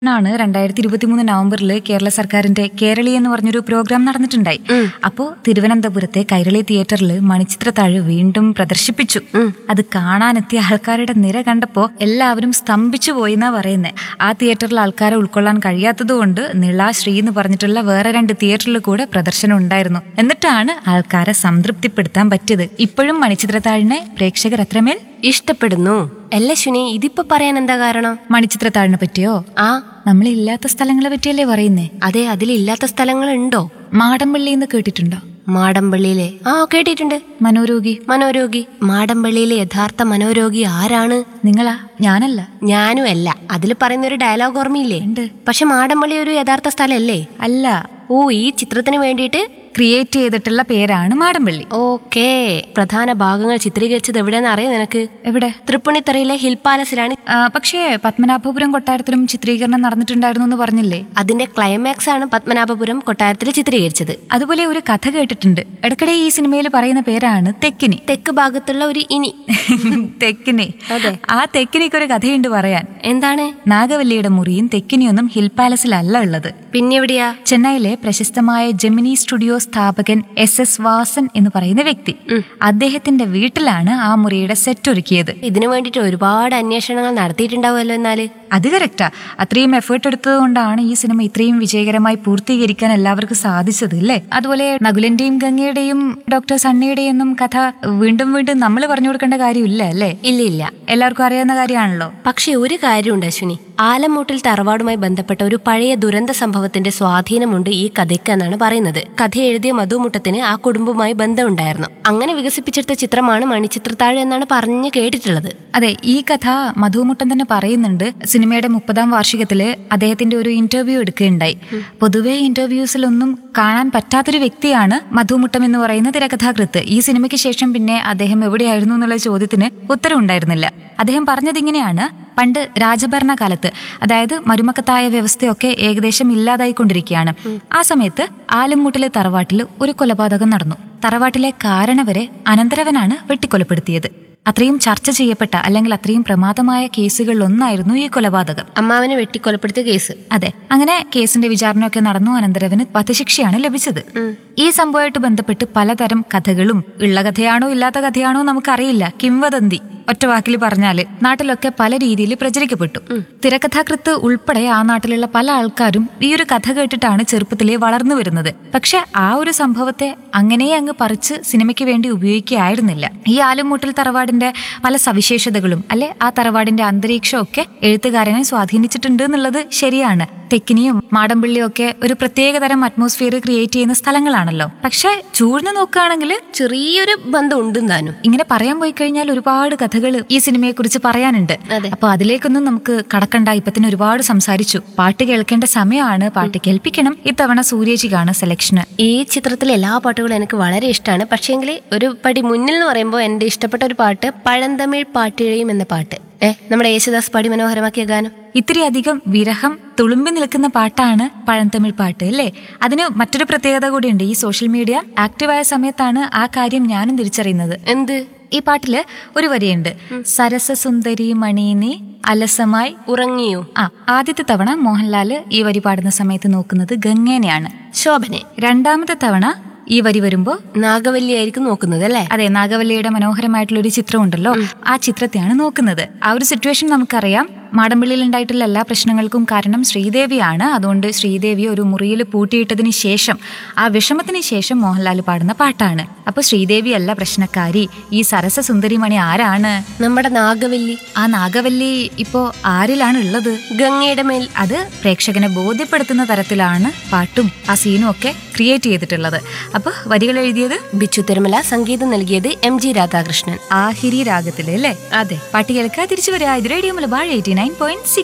ാണ് രണ്ടായിരത്തി ഇരുപത്തി മൂന്ന് നവംബറിൽ കേരള സർക്കാരിന്റെ കേരളി എന്ന് പറഞ്ഞൊരു പ്രോഗ്രാം നടന്നിട്ടുണ്ടായി അപ്പോ തിരുവനന്തപുരത്തെ കൈരളി തിയേറ്ററിൽ മണിച്ചിത്രത്താഴ് വീണ്ടും പ്രദർശിപ്പിച്ചു അത് കാണാനെത്തിയ ആൾക്കാരുടെ നിര കണ്ടപ്പോ എല്ലാവരും സ്തംഭിച്ചു പോയി എന്നാ പറയുന്നത് ആ തിയേറ്ററിൽ ആൾക്കാരെ ഉൾക്കൊള്ളാൻ കഴിയാത്തതുകൊണ്ട് നിള ശ്രീ എന്ന് പറഞ്ഞിട്ടുള്ള വേറെ രണ്ട് തിയേറ്ററിൽ കൂടെ പ്രദർശനം ഉണ്ടായിരുന്നു എന്നിട്ടാണ് ആൾക്കാരെ സംതൃപ്തിപ്പെടുത്താൻ പറ്റിയത് ഇപ്പോഴും മണിച്ചിത്രത്താഴിനെ പ്രേക്ഷകർ അത്രമേൽ ഇഷ്ടപ്പെടുന്നു അല്ല ശുനി ഇതിപ്പോ പറയാൻ എന്താ കാരണം മണിച്ചിത്രത്താഴിനെ പറ്റിയോ ആ നമ്മളില്ലാത്ത സ്ഥലങ്ങളെ പറ്റിയല്ലേ പറയുന്നേ അതെ അതിലില്ലാത്ത സ്ഥലങ്ങളുണ്ടോ മാടമ്പള്ളി എന്ന് കേട്ടിട്ടുണ്ടോ മാടമ്പള്ളിയിലെ ആ കേട്ടിട്ടുണ്ട് മനോരോഗി മനോരോഗി മാടമ്പള്ളിയിലെ യഥാർത്ഥ മനോരോഗി ആരാണ് നിങ്ങളാ ഞാനല്ല ഞാനും അല്ല അതിൽ പറയുന്ന ഒരു ഡയലോഗ് ഓർമ്മയില്ലേ ഉണ്ട്. പക്ഷെ മാടമ്പള്ളി ഒരു യഥാർത്ഥ സ്ഥലല്ലേ അല്ല ഓ ഈ ചിത്രത്തിന് വേണ്ടിയിട്ട് ക്രിയേറ്റ് ചെയ്തിട്ടുള്ള പേരാണ് മാടമ്പള്ളി ഓക്കേ പ്രധാന ഭാഗങ്ങൾ ചിത്രീകരിച്ചത് എവിടെയെന്ന് അറിയാം നിനക്ക് എവിടെ തൃപ്പൂണിത്തറയിലെ ഹിൽ പാലസിലാണ് ആ, പക്ഷേ പത്മനാഭപുരം കൊട്ടാരത്തിലും ചിത്രീകരണം നടന്നിട്ടുണ്ടായിരുന്നു എന്ന് പറഞ്ഞില്ലേ അതിന്റെ ക്ലൈമാക്സ് ആണ് പത്മനാഭപുരം കൊട്ടാരത്തിൽ ചിത്രീകരിച്ചത് അതുപോലെ ഒരു കഥ കേട്ടിട്ടുണ്ട് ഇടയ്ക്കിടെ ഈ സിനിമയിൽ പറയുന്ന പേരാണ് തെക്കിനി തെക്ക് ഭാഗത്തുള്ള ഒരു ഇനി തെക്കിനി അതെ. ആ തെക്കിനിക്ക് ഒരു കഥയുണ്ട് പറയാൻ എന്താണ് നാഗവല്ലിയുടെ മുറിയും തെക്കിനിയൊന്നും ഹിൽ പാലസിലല്ല ഉള്ളത് പിന്നെ എവിടെയാ ചെന്നൈയിലെ പ്രശസ്തമായ ജെമിനി സ്റ്റുഡിയോ സ്ഥാപകൻ എസ് എസ് വാസൻ എന്ന് പറയുന്ന വ്യക്തി അദ്ദേഹത്തിന്റെ വീട്ടിലാണ് ആ മുറിയുടെ സെറ്റ് ഒരുക്കിയത് ഇതിനു വേണ്ടിട്ട് ഒരുപാട് അന്വേഷണങ്ങൾ നടത്തിയിട്ടുണ്ടാവുമല്ലോ എന്നാല് അത് കറക്റ്റാ അത്രയും എഫേർട്ട് എടുത്തത് കൊണ്ടാണ് ഈ സിനിമ ഇത്രയും വിജയകരമായി പൂർത്തീകരിക്കാൻ എല്ലാവർക്കും സാധിച്ചത് അല്ലേ അതുപോലെ നകുലന്റെയും ഗംഗയുടെയും ഡോക്ടർ സണ്ണിയുടെയും ഒന്നും കഥ വീണ്ടും വീണ്ടും നമ്മൾ പറഞ്ഞു കൊടുക്കേണ്ട കാര്യമില്ല അല്ലേ ഇല്ല ഇല്ല എല്ലാവർക്കും അറിയാവുന്ന കാര്യമാണല്ലോ പക്ഷെ ഒരു കാര്യമുണ്ട് അശ്വിനി ആലമൂട്ടിൽ തറവാടുമായി ബന്ധപ്പെട്ട ഒരു പഴയ ദുരന്ത സംഭവത്തിന്റെ സ്വാധീനമുണ്ട് ഈ കഥയ്ക്ക് എന്നാണ് പറയുന്നത് കഥ എഴുതിയ മധുമുട്ടത്തിന് ആ കുടുംബവുമായി ബന്ധമുണ്ടായിരുന്നു അങ്ങനെ വികസിപ്പിച്ചെടുത്ത ചിത്രമാണ് മണിച്ചിത്രത്താഴ് എന്നാണ് പറഞ്ഞു കേട്ടിട്ടുള്ളത് അതെ ഈ കഥ മധുമുട്ടൻ തന്നെ പറയുന്നുണ്ട് സിനിമയുടെ മുപ്പതാം വാർഷികത്തില് അദ്ദേഹത്തിന്റെ ഒരു ഇന്റർവ്യൂ എടുക്കുകയുണ്ടായി പൊതുവെ ഇന്റർവ്യൂസിലൊന്നും കാണാൻ പറ്റാത്തൊരു വ്യക്തിയാണ് മധുമുട്ടം എന്ന് പറയുന്ന തിരക്കഥാകൃത്ത് ഈ സിനിമയ്ക്ക് ശേഷം പിന്നെ അദ്ദേഹം എവിടെയായിരുന്നു എന്നുള്ള ചോദ്യത്തിന് ഉത്തരവുണ്ടായിരുന്നില്ല അദ്ദേഹം പറഞ്ഞത് ഇങ്ങനെയാണ് പണ്ട് രാജഭരണ കാലത്ത് അതായത് മരുമക്കത്തായ വ്യവസ്ഥയൊക്കെ ഏകദേശം ഇല്ലാതായിക്കൊണ്ടിരിക്കുകയാണ് ആ സമയത്ത് ആലുംമൂട്ടിലെ തറവാട്ടിൽ ഒരു കൊലപാതകം നടന്നു തറവാട്ടിലെ കാരണവരെ അനന്തരവനാണ് വെട്ടിക്കൊലപ്പെടുത്തിയത് അത്രയും ചർച്ച ചെയ്യപ്പെട്ട അല്ലെങ്കിൽ അത്രയും പ്രമാദമായ കേസുകളിൽ ഒന്നായിരുന്നു ഈ കൊലപാതകം അമ്മാവനെ വെട്ടിക്കൊലപ്പെടുത്തിയ കേസ് അതെ അങ്ങനെ കേസിന്റെ വിചാരണയൊക്കെ നടന്നു അനന്തരവന് വധശിക്ഷയാണ് ലഭിച്ചത് ഈ സംഭവമായിട്ട് ബന്ധപ്പെട്ട് പലതരം കഥകളും ഉള്ള കഥയാണോ ഇല്ലാത്ത കഥയാണോ നമുക്കറിയില്ല കിംവദന്തി ഒറ്റ വാക്കിൽ പറഞ്ഞാല് നാട്ടിലൊക്കെ പല രീതിയിൽ പ്രചരിക്കപ്പെട്ടു തിരക്കഥാകൃത്ത് ഉൾപ്പെടെ ആ നാട്ടിലുള്ള പല ആൾക്കാരും ഈ ഒരു കഥ കേട്ടിട്ടാണ് ചെറുപ്പത്തിലേ വളർന്നു വരുന്നത് പക്ഷെ ആ ഒരു സംഭവത്തെ അങ്ങനെ അങ്ങ് പറിച്ച് സിനിമയ്ക്ക് വേണ്ടി ഉപയോഗിക്കുകയായിരുന്നില്ല ഈ ആലുമൂട്ടിൽ തറവാടിന്റെ പല സവിശേഷതകളും അല്ലെ ആ തറവാടിന്റെ അന്തരീക്ഷമൊക്കെ എഴുത്തുകാരനെ സ്വാധീനിച്ചിട്ടുണ്ട് എന്നുള്ളത് ശരിയാണ് തെക്കിനിയും മാടമ്പിള്ളിയും ഒക്കെ ഒരു പ്രത്യേകതരം അറ്റ്മോസ്ഫിയർ ക്രിയേറ്റ് ചെയ്യുന്ന സ്ഥലങ്ങളാണല്ലോ പക്ഷെ ചൂഴ്ന്നു നോക്കുകയാണെങ്കിൽ ചെറിയൊരു ബന്ധം ഉണ്ട് താനും ഇങ്ങനെ പറയാൻ പോയി കഴിഞ്ഞാൽ ഒരുപാട് കഥകൾ ഈ സിനിമയെ കുറിച്ച് പറയാനുണ്ട് അതെ. അപ്പൊ അതിലേക്കൊന്നും നമുക്ക് കടക്കണ്ട ഇപ്പൊ തന്നെ ഒരുപാട് സംസാരിച്ചു പാട്ട് കേൾക്കേണ്ട സമയമാണ് പാട്ട് കേൾപ്പിക്കണം ഇത്തവണ സൂര്യേജിക്കാണ് സെലക്ഷന് ഈ ചിത്രത്തിലെ എല്ലാ പാട്ടുകളും എനിക്ക് വളരെ ഇഷ്ടമാണ് പക്ഷേങ്കിൽ ഒരു പടി മുന്നിൽ എന്ന് പറയുമ്പോൾ എൻ്റെ ഇഷ്ടപ്പെട്ട ഒരു പാട്ട് പഴന്തമിഴ് പാട്ടിഴയും എന്ന പാട്ട് ഏ നമ്മുടെ യേശുദാസ് പാടി മനോഹരമാക്കിയ ഗാനം ഇത്തിരി അധികം വിരഹം തുളുമ്പി നിൽക്കുന്ന പാട്ടാണ് പഴന്തമിഴ് പാട്ട് അല്ലേ അതിന് മറ്റൊരു പ്രത്യേകത കൂടിയുണ്ട് ഈ സോഷ്യൽ മീഡിയ ആക്റ്റീവായ സമയത്താണ് ആ കാര്യം ഞാനും തിരിച്ചറിയുന്നത് എന്ത് ഈ പാട്ടില് ഒരു വരിയുണ്ട് സരസസുന്ദരി മണീനി അലസമായി ഉറങ്ങിയോ ആ ആദ്യത്തെ തവണ മോഹൻലാല് ഈ വരി പാടുന്ന സമയത്ത് നോക്കുന്നത് ഗംഗേനെയാണ് ശോഭനെ രണ്ടാമത്തെ തവണ ഈ വരി വരുമ്പോ നാഗവല്ലി ആയിരിക്കും നോക്കുന്നത് അല്ലേ അതെ നാഗവല്ലിയുടെ മനോഹരമായിട്ടുള്ള ഒരു ചിത്രമുണ്ടല്ലോ ആ ചിത്രത്തെയാണ് നോക്കുന്നത് ആ ഒരു സിറ്റുവേഷൻ നമുക്കറിയാം മാടമ്പള്ളിയിൽ ഉണ്ടായിട്ടുള്ള എല്ലാ പ്രശ്നങ്ങൾക്കും കാരണം ശ്രീദേവിയാണ് അതുകൊണ്ട് ശ്രീദേവി ഒരു മുറിയിൽ പൂട്ടിയിട്ടതിന് ശേഷം ആ വിഷമത്തിന് ശേഷം മോഹൻലാൽ പാടുന്ന പാട്ടാണ് അപ്പൊ ശ്രീദേവി അല്ല പ്രശ്നക്കാരി ഈ സരസ സുന്ദരിമണി ആരാണ് നമ്മുടെ നാഗവല്ലി ആ നാഗവല്ലി ഇപ്പോ ആരിലാണ് ഉള്ളത് ഗംഗയുടെ മേൽ അത് പ്രേക്ഷകനെ ബോധ്യപ്പെടുത്തുന്ന തരത്തിലാണ് പാട്ടും ആ സീനും ഒക്കെ ക്രിയേറ്റ് ചെയ്തിട്ടുള്ളത് അപ്പൊ വരികൾ എഴുതിയത് ബിച്ചു തിരുമല സംഗീതം നൽകിയത് എം ജി രാധാകൃഷ്ണൻ ആഹിരി രാഗത്തില് അല്ലേ അതെ പാട്ട് കേൾക്കുക തിരിച്ചു വരിക ഇത് radio Malabar eighty nine point